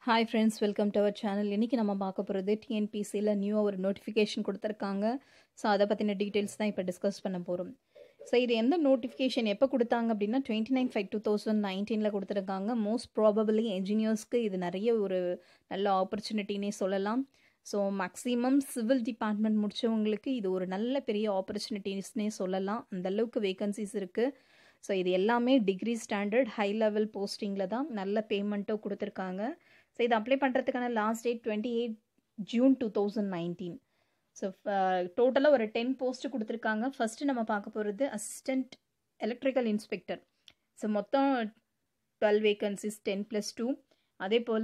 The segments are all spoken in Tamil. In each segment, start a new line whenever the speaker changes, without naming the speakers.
hi friends welcome to our channel இன்றைக்கி நம்ம பார்க்க போகிறது டிஎன்பிசியில் நியூவாக ஒரு நோட்டிஃபிகேஷன் கொடுத்துருக்காங்க ஸோ அதை பற்றின டீட்டெயில்ஸ் தான் இப்போ டிஸ்கஸ் பண்ண போகிறோம் ஸோ இது எந்த நோட்டிஃபிகேஷன் எப்போ கொடுத்தாங்க அப்படின்னா twenty nine five two thousand நைன்டீனில் கொடுத்துருக்காங்க மோஸ்ட் ப்ராபபிளி என்ஜினியர்ஸ்க்கு இது நிறைய ஒரு நல்ல ஆப்பர்ச்சுனிட்டினே சொல்லலாம் ஸோ மேக்ஸிமம் சிவில் டிபார்ட்மெண்ட் முடித்தவங்களுக்கு இது ஒரு நல்ல பெரிய ஆப்பர்ச்சுனிட்டிஸ்னே சொல்லலாம் அந்தளவுக்கு வேகன்சிஸ் இருக்குது ஸோ இது எல்லாமே டிகிரி ஸ்டாண்டர்ட் ஹை லெவல் போஸ்டிங்கில் தான் நல்ல பேமெண்ட்டும் கொடுத்துருக்காங்க ஸோ இது அப்ளை பண்ணுறதுக்கான last date twenty eight June two thousand nineteen so டோட்டலாக ஒரு டென் போஸ்ட் கொடுத்துருக்காங்க ஃபஸ்ட்டு நம்ம பார்க்க போகிறது அசிஸ்டண்ட் எலக்ட்ரிக்கல் இன்ஸ்பெக்டர் ஸோ மொத்தம் twelve vacancies ten plus two அதே போல்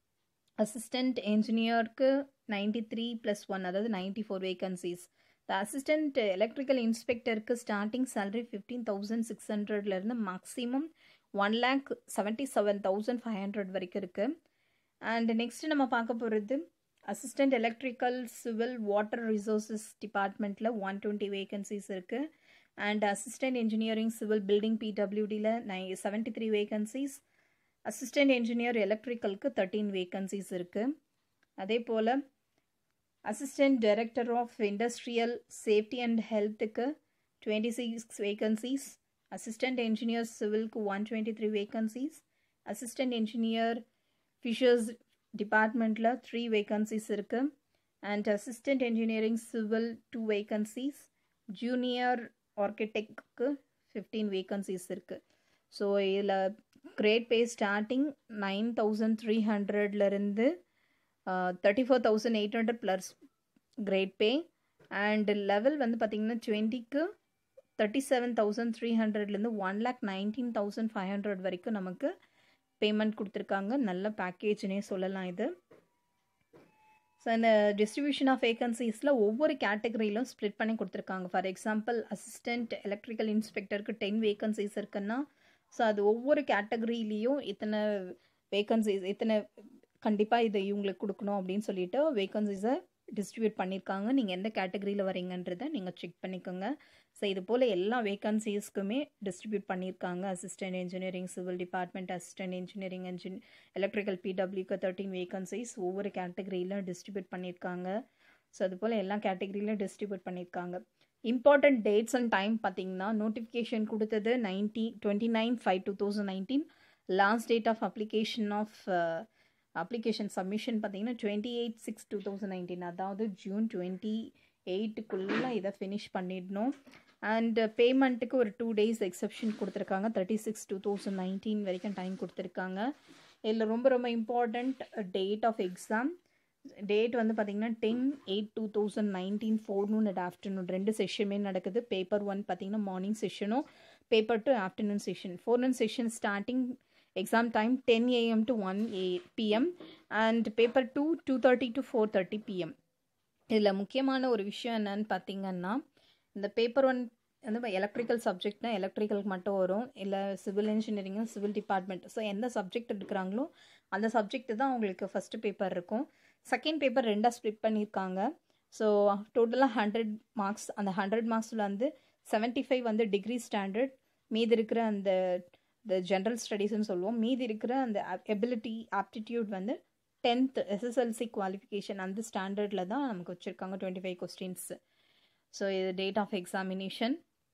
அசிஸ்டண்ட் என்ஜினியருக்கு நைன்டி த்ரீ ப்ளஸ் ஒன் அதாவது ninety four vacancies the assistant electrical இன்ஸ்பெக்டருக்கு starting salary fifteen thousand six ஹண்ட்ரட்லேருந்து maximum one lakh seventy seven thousand five hundred வரைக்கும் இருக்குது அண்ட் நெக்ஸ்ட் நம்ம பார்க்க போகிறது assistant electrical civil water resources டிபார்ட்மெண்ட்டில் ஒன் டுவெண்ட்டி வேகன்சிஸ் இருக்குது and assistant engineering civil building பிடபிள்யூடியில் nine seventy three vacancies assistant engineer எலக்ட்ரிக்கலுக்கு தேர்ட்டீன் வேகன்சிஸ் இருக்குது அதே போல் assistant director of industrial safety and ஹெல்த்துக்கு twenty six vacancies assistant engineer சிவிலுக்கு one twenty three vacancies assistant engineer fishers டிபார்ட்மெண்ட்டில் த்ரீ வேகன்சிஸ் இருக்குது and assistant engineering civil two vacancies junior ஆர்கிடெக்ட்க்கு ஃபிஃப்டீன் வேகன்சிஸ் இருக்குது ஸோ இதில் grade pay starting nine thousand three ஹண்ட்ரட்லேருந்து thirty four thousand eight hundred plus grade pay and level வந்து பார்த்திங்கன்னா டுவெண்ட்டிக்கு தேர்ட்டி செவன் தௌசண்ட் த்ரீ ஹண்ட்ரட்லேருந்து one lakh nineteen thousand five hundred வரைக்கும் நமக்கு பேமெண்ட் கொடுத்துருக்காங்க நல்ல பேக்கேஜ்னே சொல்லலாம் இது ஸோ இந்த டிஸ்ட்ரிபியூஷன் ஆஃப் வேகன்சிஸில் ஒவ்வொரு கேட்டகரியிலும் ஸ்ப்ளிட் பண்ணி கொடுத்துருக்காங்க ஃபார் எக்ஸாம்பிள் அசிஸ்டண்ட் எலக்ட்ரிக்கல் இன்ஸ்பெக்டருக்கு டென் வேகன்சிஸ் இருக்குன்னா ஸோ அது ஒவ்வொரு கேட்டகரியிலையும் இத்தனை வேகன்சிஸ் இத்தனை கண்டிப்பாக இதை இவங்களுக்கு கொடுக்கணும் அப்படின்னு சொல்லிட்டு வேகன்சிஸை டிஸ்ட்ரிபியூட் பண்ணியிருக்காங்க நீங்கள் எந்த கேட்டகரியில் வரீங்கன்றதை நீங்கள் செக் பண்ணிக்கோங்க ஸோ இது போல் எல்லா வேகன்சிஸ்க்குமே டிஸ்ட்ரிபியூட் பண்ணியிருக்காங்க assistant engineering civil department assistant engineering engine electrical பிடபிள்யூக்கு தேர்ட்டின் வேகன்சிஸ் ஒவ்வொரு கேட்டகரியில் டிஸ்ட்ரிபியூட் பண்ணியிருக்காங்க ஸோ அது போல் எல்லா கேட்டகரியிலும் டிஸ்ட்ரிபியூட் பண்ணியிருக்காங்க இம்பார்ட்டண்ட் டேட்ஸ் அண்ட் டைம் பார்த்தீங்கன்னா நோட்டிஃபிகேஷன் கொடுத்தது ninety twenty nine five two thousand nineteen last date of application of application submission பார்த்தீங்கன்னா twenty eight six two thousand nineteen அதாவது ஜூன் டுவெண்ட்டி எயிட்டுக்குள்ளே இதை ஃபினிஷ் பண்ணிடணும் அண்ட் பேமெண்ட்டுக்கு ஒரு டூ டேஸ் எக்ஸப்ஷன் கொடுத்துருக்காங்க thirty six two thousand nineteen வரைக்கும் டைம் கொடுத்துருக்காங்க இதில் ரொம்ப ரொம்ப important date of exam date வந்து பார்த்திங்கன்னா ten eight two thousand nineteen forenoon at afternoon ரெண்டு செஷனுமே நடக்குது பேப்பர் ஒன் பார்த்திங்கன்னா மார்னிங் செஷனும் paper two afternoon session forenoon session starting exam time ten AM to one ah PM and paper two two thirty to four thirty PM இதில் முக்கியமான ஒரு விஷயம் என்னன்னு பார்த்தீங்கன்னா இந்த பேப்பர் ஒன் வந்து எலக்ட்ரிக்கல் சப்ஜெக்ட்னா எலக்ட்ரிக்கலுக்கு மட்டும் வரும் இல்லை சிவில் இன்ஜினியரிங்னா சிவில் டிபார்ட்மெண்ட் ஸோ எந்த சப்ஜெக்ட் எடுக்கிறாங்களோ அந்த சப்ஜெக்ட் தான் அவங்களுக்கு ஃபஸ்ட்டு பேப்பர் இருக்கும் செகண்ட் பேப்பர் ரெண்டாக ஸ்ப்ளிட் பண்ணியிருக்காங்க ஸோ டோட்டலாக ஹண்ட்ரட் மார்க்ஸ் அந்த ஹண்ட்ரட் மார்க்ஸில் வந்து செவன்ட்டி ஃபைவ் வந்து டிகிரி ஸ்டாண்டர்ட் மீதி இருக்கிற அந்த இந்த ஜென்ரல் ஸ்டடீஸ்னு சொல்லுவோம் மீதி இருக்கிற அந்த எபிலிட்டி ஆப்டிடியூட் வந்து டென்த் எஸ்எஸ்எல்சி குவாலிஃபிகேஷன் அந்த ஸ்டாண்டர்டில் தான் நமக்கு வச்சுருக்காங்க டுவெண்ட்டி ஃபைவ் கொஸ்டின்ஸ் ஸோ இது date of examination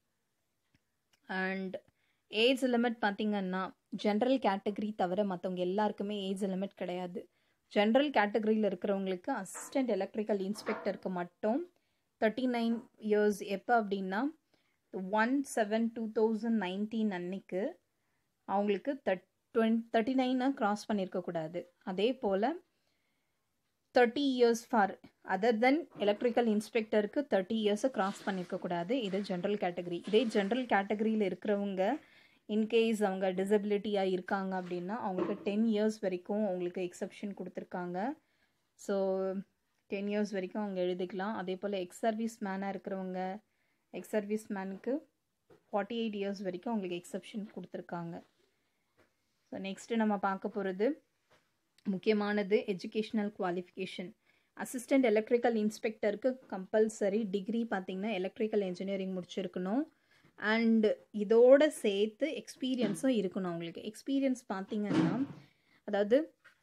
and age limit பார்த்திங்கன்னா ஜென்ரல் கேட்டகரி தவிர மற்றவங்க எல்லாருக்குமே ஏஜ் லிமிட் கிடையாது ஜென்ரல் கேட்டகரியில் இருக்கிறவங்களுக்கு அசிஸ்டண்ட் எலக்ட்ரிக்கல் இன்ஸ்பெக்டருக்கு மட்டும் தேர்ட்டி நைன் இயர்ஸ் எப்போ அப்படின்னா one seven two thousand nineteen அன்னைக்கு அவங்களுக்கு தட் டுவெண்ட் தேர்ட்டி நைனை க்ராஸ் பண்ணியிருக்கக்கூடாது அதே போல் thirty years for other then electrical இன்ஸ்பெக்டருக்கு தேர்ட்டி இயர்ஸை க்ராஸ் பண்ணியிருக்கக்கூடாது இது ஜென்ரல் கேட்டகரி இதே ஜென்ரல் கேட்டகரியில் இருக்கிறவங்க இன்கேஸ் அவங்க டிசபிலிட்டியாக இருக்காங்க அப்படின்னா அவங்களுக்கு டென் இயர்ஸ் வரைக்கும் அவங்களுக்கு எக்ஸப்ஷன் கொடுத்துருக்காங்க ஸோ டென் இயர்ஸ் வரைக்கும் அவங்க எழுதிக்கலாம் அதே போல் எக்ஸ் சர்வீஸ் மேனாக இருக்கிறவங்க எக்ஸ் சர்வீஸ் மேனுக்கு ஃபார்ட்டி எயிட் இயர்ஸ் வரைக்கும் அவங்களுக்கு எக்ஸப்ஷன் கொடுத்துருக்காங்க ஸோ நெக்ஸ்ட்டு நம்ம பார்க்க போகிறது முக்கியமானது எஜுகேஷ்னல் குவாலிஃபிகேஷன் அசிஸ்டண்ட் எலக்ட்ரிக்கல் இன்ஸ்பெக்டருக்கு கம்பல்சரி டிகிரி பார்த்திங்கன்னா எலக்ட்ரிக்கல் இன்ஜினியரிங் முடிச்சிருக்கணும் அண்ட் இதோட சேர்த்து எக்ஸ்பீரியன்ஸும் இருக்கணும் அவங்களுக்கு எக்ஸ்பீரியன்ஸ் பார்த்திங்கன்னா அதாவது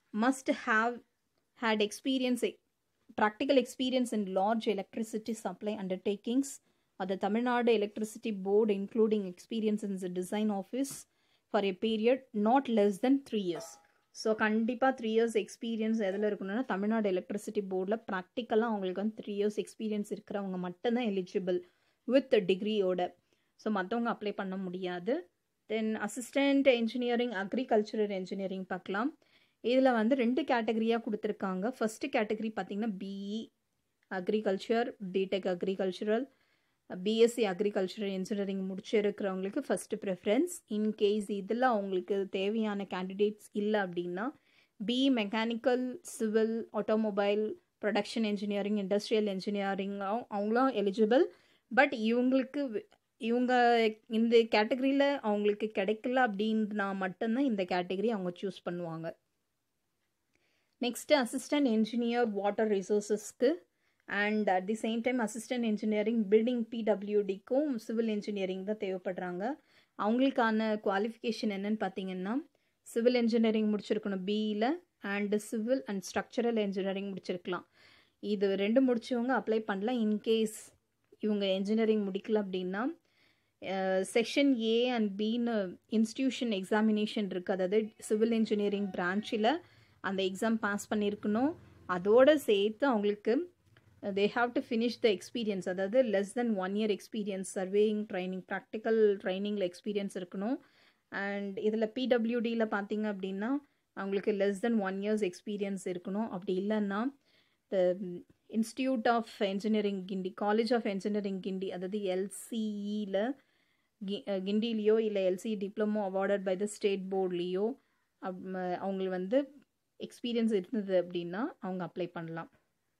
must have had experience practical experience in large electricity supply undertakings or the Tamil Nadu Electricity Board including experience in the design office for a period not less than three years so கண்டிப்பாக த்ரீ இயர்ஸ் எக்ஸ்பீரியன்ஸ் எதில் இருக்கணும்னா தமிழ்நாடு எலக்ட்ரிசிட்டி போர்டில் ப்ராக்டிக்கலாக அவங்களுக்கு வந்து த்ரீ இயர்ஸ் எக்ஸ்பீரியன்ஸ் இருக்கிறவங்க மட்டும்தான் எலிஜிபிள் வித் டிகிரியோட ஸோ மற்றவங்க அப்ளை பண்ண முடியாது then assistant engineering agricultural engineering பார்க்கலாம் இதில் வந்து ரெண்டு கேட்டகரியாக கொடுத்துருக்காங்க ஃபஸ்ட்டு கேட்டகரி பார்த்திங்கன்னா BE agriculture BTech agricultural BSc agricultural engineering முடிச்சிருக்கிறவங்களுக்கு ஃபஸ்ட்டு ப்ரிஃபரன்ஸ் இன்கேஸ் இதில் அவங்களுக்கு தேவையான கேண்டிடேட்ஸ் இல்லை அப்படின்னா BE mechanical civil automobile production engineering industrial engineering அவங்களும் எலிஜிபிள் பட் இவங்களுக்கு இவங்க இந்த கேட்டகரியில் அவங்களுக்கு கிடைக்கல அப்படின்னா மட்டும்தான் இந்த கேட்டகரி அவங்க சூஸ் பண்ணுவாங்க நெக்ஸ்ட்டு அசிஸ்டன்ட் என்ஜினியர் வாட்டர் ரிசோர்ஸஸ்க்கு and at the same time assistant engineering building பிடபிள்யூடிக்கும் சிவில் இன்ஜினியரிங் தான் தேவைப்படுறாங்க அவங்களுக்கான குவாலிஃபிகேஷன் என்னன்னு பார்த்தீங்கன்னா சிவில் இன்ஜினியரிங் முடிச்சிருக்கணும் பிஇயில் and civil and structural engineering முடிச்சிருக்கலாம் இது ரெண்டு முடிச்சவங்க அப்ளை பண்ணலாம் இன்கேஸ் இவங்க இன்ஜினியரிங் முடிக்கல அப்படின்னா section A and B institution examination இருக்குது அதாவது சிவில் இன்ஜினியரிங் பிரான்ச்சில் அந்த எக்ஸாம் பாஸ் பண்ணியிருக்கணும் அதோடு சேர்த்து அவங்களுக்கு they have to finish the experience அதாவது லெஸ் தென் one year experience surveying training practical ட்ரைனிங்கில் எக்ஸ்பீரியன்ஸ் இருக்கணும் அண்ட் இதில் பிடபிள்யூடியில் பார்த்தீங்க அப்படின்னா அவங்களுக்கு லெஸ் தென் ஒன் இயர்ஸ் எக்ஸ்பீரியன்ஸ் இருக்கணும் அப்படி இல்லைன்னா the institute of engineering Guindy college of engineering Guindy அதாவது எல்சிஇயில் கி கிண்டிலேயோ இல்லை LC diploma awarded by the state போர்ட்லேயோ அவங்களுக்கு வந்து எக்ஸ்பீரியன்ஸ் இருந்தது அப்படின்னா அவங்க அப்ளை பண்ணலாம்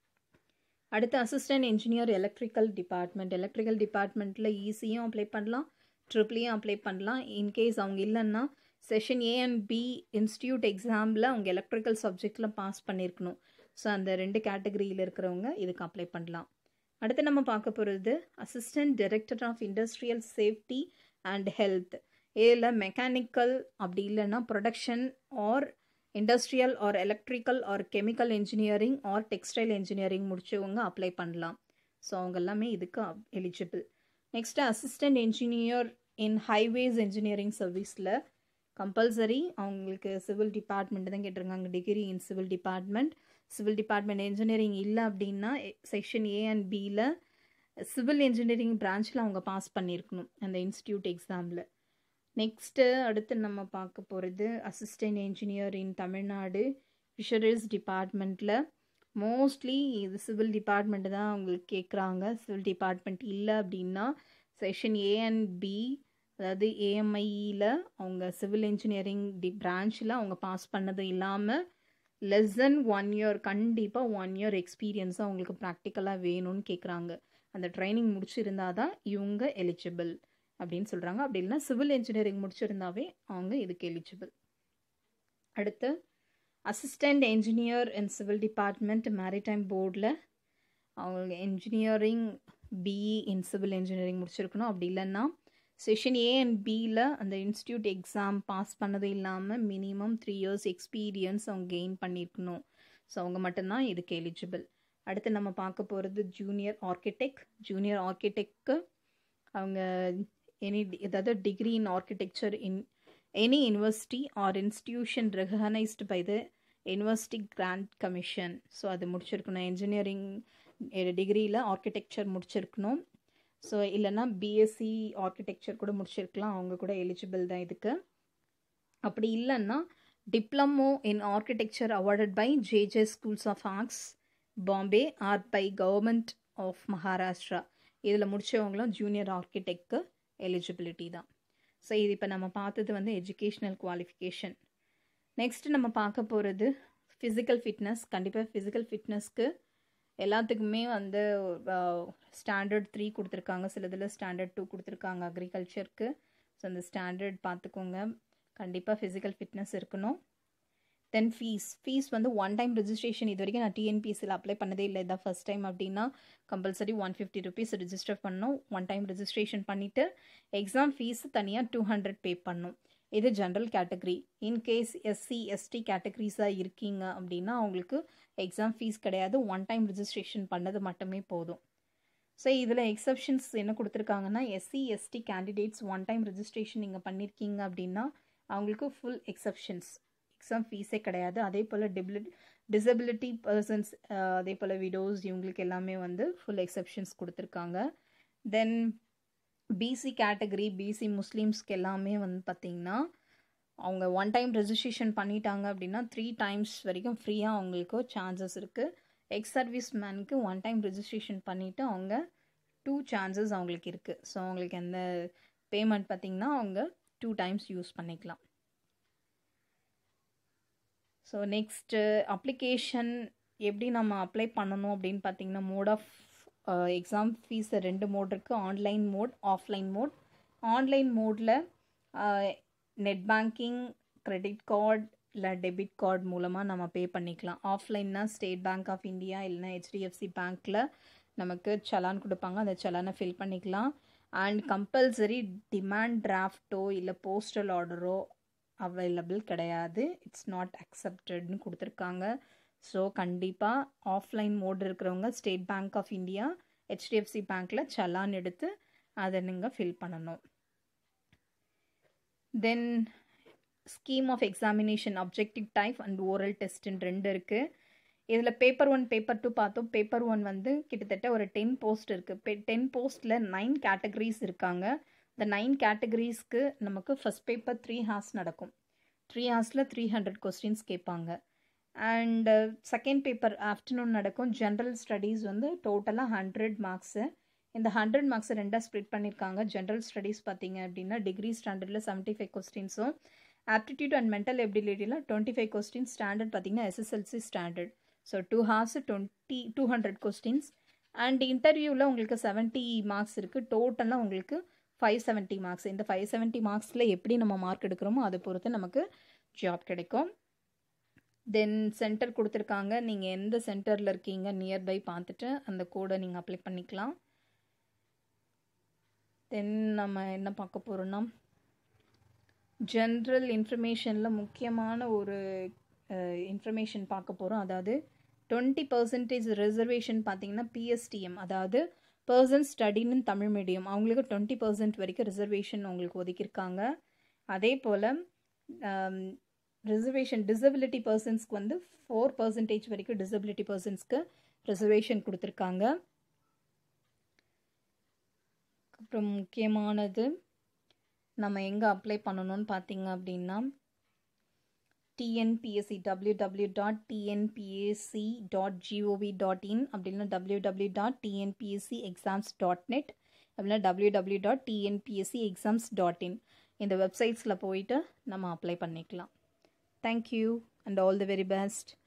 அடுத்து assistant engineer electrical department electrical டிபார்ட்மெண்ட்டில் ஈஸியும் அப்ளை பண்ணலாம் ட்ரிப்ளியும் அப்ளை பண்ணலாம் இன்கேஸ் அவங்க இல்லைன்னா session A and B institute எக்ஸாமில் அவங்க எலக்ட்ரிக்கல் சப்ஜெக்டில் பாஸ் பண்ணியிருக்கணும் ஸோ அந்த ரெண்டு கேட்டகரியில் இருக்கிறவங்க இதுக்கு அப்ளை பண்ணலாம் அடுத்து நம்ம பார்க்க போகிறது assistant director of industrial safety and health இதில் மெக்கானிக்கல் அப்படி இல்லைன்னா production or industrial or electrical or chemical engineering or textile engineering முடிச்சவங்க அப்ளை பண்ணலாம் ஸோ அவங்க எல்லாமே இதுக்கு eligible next assistant engineer in highways engineering சர்வீஸில் கம்பல்சரி அவங்களுக்கு சிவில் டிபார்ட்மெண்ட் தான் கேட்டிருக்காங்க degree in civil department civil department engineering இல்லை அப்படின்னா செக்ஷன் ஏ அண்ட் பியில் சிவில் இன்ஜினியரிங் பிரான்ச்சில் அவங்க பாஸ் பண்ணியிருக்கணும் அந்த இன்ஸ்டியூட் எக்ஸாமில் நெக்ஸ்ட்டு அடுத்து நம்ம பார்க்க போகிறது assistant engineer in Tamil Nadu fisheries டிபார்ட்மெண்ட்டில் மோஸ்ட்லி இது சிவில் டிபார்ட்மெண்ட் தான் அவங்களுக்கு கேட்குறாங்க சிவில் டிபார்ட்மெண்ட் இல்லை அப்படின்னா செஷன் ஏ அண்ட் பி அதாவது ஏஎம்ஐயில் அவங்க சிவில் இன்ஜினியரிங் டி பிரான்ச்சில் அவங்க பாஸ் பண்ணது இல்லாமல் லெஸ் தென் ஒன் இயர் கண்டிப்பாக ஒன் இயர் எக்ஸ்பீரியன்ஸாக அவங்களுக்கு ப்ராக்டிக்கலாக வேணும்னு கேட்குறாங்க அந்த ட்ரைனிங் முடிச்சிருந்தா தான் இவங்க எலிஜிபிள் அப்படின்னு சொல்கிறாங்க அப்படி இல்லைனா சிவில் இன்ஜினியரிங் முடிச்சிருந்தாவே அவங்க இதுக்கு எலிஜிபிள் அடுத்து assistant engineer in civil department maritime போர்டில் அவங்க engineering BE in civil engineering முடிச்சிருக்கணும் அப்படி இல்லைன்னா செஷன் ஏ அண்ட் பியில் அந்த இன்ஸ்டியூட் எக்ஸாம் பாஸ் பண்ணது இல்லாமல் மினிமம் த்ரீ இயர்ஸ் எக்ஸ்பீரியன்ஸ் அவங்க கெயின் பண்ணியிருக்கணும் ஸோ அவங்க மட்டும்தான் இதுக்கு எலிஜிபிள் அடுத்து நம்ம பார்க்க போகிறது ஜூனியர் ஆர்கிடெக்ட் ஜூனியர் ஆர்கிடெக்ட்க்கு அவங்க எனி அதாவது degree in architecture in any university or institution recognised by the university grant commission so அது முடிச்சிருக்கணும் இன்ஜினியரிங் டிகிரியில் ஆர்கிடெக்சர் முடிச்சிருக்கணும் ஸோ இல்லைன்னா பிஎஸ்சி ஆர்கிடெக்சர் கூட முடிச்சிருக்கலாம் அவங்க கூட எலிஜிபிள் தான் இதுக்கு அப்படி இல்லைன்னா diploma in architecture awarded by JJ schools of arts Bombay or by government of Maharashtra இதில் முடித்தவங்களும் ஜூனியர் ஆர்கிடெக்ட்க்கு எலிஜிபிலிட்டி தான் ஸோ இது இப்போ நம்ம பார்த்தது வந்து எஜுகேஷ்னல் குவாலிஃபிகேஷன் நெக்ஸ்ட் நம்ம பார்க்க போகிறது ஃபிசிக்கல் ஃபிட்னஸ் கண்டிப்பாக ஃபிசிக்கல் ஃபிட்னஸ்க்கு எல்லாத்துக்குமே வந்து ஸ்டாண்டர்ட் த்ரீ கொடுத்துருக்காங்க சில இதில் ஸ்டாண்டர்ட் டூ கொடுத்துருக்காங்க அக்ரிகல்ச்சருக்கு ஸோ அந்த ஸ்டாண்டர்ட் பார்த்துக்கோங்க கண்டிப்பாக ஃபிசிக்கல் ஃபிட்னஸ் இருக்கணும் தென் ஃபீஸ் ஃபீஸ் வந்து ஒன் டைம் ரிஜிஸ்ட்ரேஷன் இது வரைக்கும் நான் டிஎன்பிஎஸ்சியில் அப்ளை பண்ணதே இல்லை இதான் ஃபஸ்ட் டைம் அப்படின்னா compulsory one fifty rupees register பண்ணணும் ஒன் டைம் ரிஜிஸ்ட்ரேஷன் பண்ணிவிட்டு எக்ஸாம் ஃபீஸ் தனியாக டூ ஹண்ட்ரட் பே பண்ணணும் இது general category in case SC ST கேட்டகரிஸாக இருக்கீங்க அப்படின்னா அவங்களுக்கு எக்ஸாம் ஃபீஸ் கிடையாது ஒன் டைம் ரிஜிஸ்ட்ரேஷன் பண்ணது மட்டுமே போதும் ஸோ இதில் எக்ஸப்ஷன்ஸ் என்ன கொடுத்துருக்காங்கன்னா SC ST candidates one time registration நீங்கள் பண்ணியிருக்கீங்க அப்படின்னா அவங்களுக்கு ஃபுல் எக்ஸப்ஷன்ஸ் எக்ஸாம் ஃபீஸே கிடையாது அதே போல் டிபிலி டிசபிலிட்டி பர்சன்ஸ் அதே போல் விடோஸ் இவங்களுக்கு எல்லாமே வந்து ஃபுல் எக்ஸப்ஷன்ஸ் கொடுத்துருக்காங்க தென் பிசி கேட்டகரி பிசி முஸ்லீம்ஸ்க்கு எல்லாமே வந்து பார்த்திங்கன்னா அவங்க ஒன் டைம் ரெஜிஸ்ட்ரேஷன் பண்ணிட்டாங்க அப்படின்னா த்ரீ டைம்ஸ் வரைக்கும் ஃப்ரீயாக அவங்களுக்கு சான்சஸ் இருக்குது எக்ஸ் சர்வீஸ் மேனுக்கு ஒன் டைம் ரெஜிஸ்ட்ரேஷன் பண்ணிவிட்டு அவங்க டூ சான்சஸ் அவங்களுக்கு இருக்குது ஸோ அவங்களுக்கு எந்த பேமெண்ட் பார்த்திங்கன்னா அவங்க டூ டைம்ஸ் யூஸ் பண்ணிக்கலாம் ஸோ நெக்ஸ்ட்டு அப்ளிகேஷன் எப்படி நம்ம அப்ளை பண்ணணும் அப்படின்னு பார்த்தீங்கன்னா மோட் ஆஃப் எக்ஸாம் ஃபீஸ் ரெண்டு மோட் இருக்குது online mode offline mode online மோடில் நெட் பேங்கிங் கிரெடிட் கார்டு இல்லை டெபிட் கார்டு மூலமாக நம்ம பே பண்ணிக்கலாம் ஆஃப்லைன்னா ஸ்டேட் பேங்க் ஆஃப் இந்தியா இல்லைனா ஹெச்டிஎஃப்சி பேங்க்கில் நமக்கு சலான் கொடுப்பாங்க அந்த சலானை ஃபில் பண்ணிக்கலாம் அண்ட் கம்பல்சரி டிமாண்ட் டிராஃப்டோ இல்லை போஸ்டல் ஆர்டரோ அவைலபிள் கிடையாது இட்ஸ் நாட் அக்செப்டட்னு கொடுத்துருக்காங்க ஸோ கண்டிப்பாக ஆஃப்லைன் மோட் இருக்கிறவங்க state bank of India HDFC பேங்க்கில் சலான் எடுத்து அதை நீங்கள் ஃபில் பண்ணணும் then scheme of examination objective type and oral டெஸ்ட்டுன்னு ரெண்டு இருக்குது இதில் பேப்பர் ஒன் பேப்பர் டூ பார்த்தோம் பேப்பர் ஒன் வந்து கிட்டத்தட்ட ஒரு டென் போஸ்ட் இருக்குது டென் போஸ்ட்டில் நைன் கேட்டகரிஸ் இருக்காங்க இந்த நைன் கேட்டகரிஸ்க்கு நமக்கு ஃபஸ்ட் பேப்பர் த்ரீ ஹார்ஸ் நடக்கும் த்ரீ ஹார்ஸில் த்ரீ ஹண்ட்ரட் கொஸ்டின்ஸ் கேட்பாங்க அண்டு செகண்ட் பேப்பர் ஆஃப்டர்நூன் நடக்கும் ஜென்ரல் ஸ்டடீஸ் வந்து டோட்டலாக ஹண்ட்ரட் மார்க்ஸு இந்த ஹண்ட்ரட் மார்க்ஸை ரெண்டாக ஸ்ப்ளிட் பண்ணியிருக்காங்க ஜென்ரல் ஸ்டடீஸ் பார்த்தீங்க அப்படின்னா டிகிரி ஸ்டாண்டர்டில் செவன்ட்டி ஃபைவ் கொஸ்டின்ஸும் ஆப்டிடியூட் அண்ட் மென்டல் எபிலிட்டியில் டுவெண்ட்டி ஃபைவ் கொஸ்டின்ஸ் ஸ்டாண்டர்ட் பார்த்தீங்கன்னா SSLC standard so two hours twenty two hundred questions and இன்டர்வியூவில் உங்களுக்கு செவன்ட்டி மார்க்ஸ் இருக்குது டோட்டலாக உங்களுக்கு ஃபைவ் செவன்ட்டி மார்க்ஸ் இந்த ஃபைவ் செவன்ட்டி மார்க்ஸில் எப்படி நம்ம மார்க் எடுக்கிறோமோ அதை பொறுத்து நமக்கு ஜாப் கிடைக்கும் தென் சென்டர் கொடுத்துருக்காங்க நீங்கள் எந்த சென்டரில் இருக்கீங்க நியர்பை பார்த்துட்டு அந்த கோடை நீங்கள் அப்ளை பண்ணிக்கலாம் தென் நம்ம என்ன பார்க்க போகிறோன்னா ஜென்ரல் இன்ஃபர்மேஷனில் முக்கியமான ஒரு இன்ஃபர்மேஷன் பார்க்க போகிறோம் அதாவது டுவெண்ட்டி பர்சன்டேஜ் ரிசர்வேஷன் பார்த்தீங்கன்னா பிஎஸ்டிஎம் அதாவது பர்சன் ஸ்டடின்னு தமிழ் மீடியம் அவங்களுக்கு டுவெண்ட்டி பர்சன்ட் வரைக்கும் ரிசர்வேஷன் அவங்களுக்கு ஒதுக்கியிருக்காங்க அதே போல் ரிசர்வேஷன் டிசபிலிட்டி பர்சன்ஸ்க்கு வந்து ஃபோர் பர்சன்டேஜ் வரைக்கும் டிசபிலிட்டி பர்சன்ஸ்க்கு ரிசர்வேஷன் கொடுத்துருக்காங்க அப்புறம் முக்கியமானது நம்ம எங்கே அப்ளை பண்ணணும்னு பார்த்தீங்க அப்படின்னா TNPSC W W dot TNPSC dot GOV dot in அப்படின்னா W W dot TNPSC exams dot net அப்படின்னா W W dot TNPSC exams dot in இந்த வெப்சைட்ஸில் போயிட்டு நம்ம அப்ளை பண்ணிக்கலாம் thank you and all the very best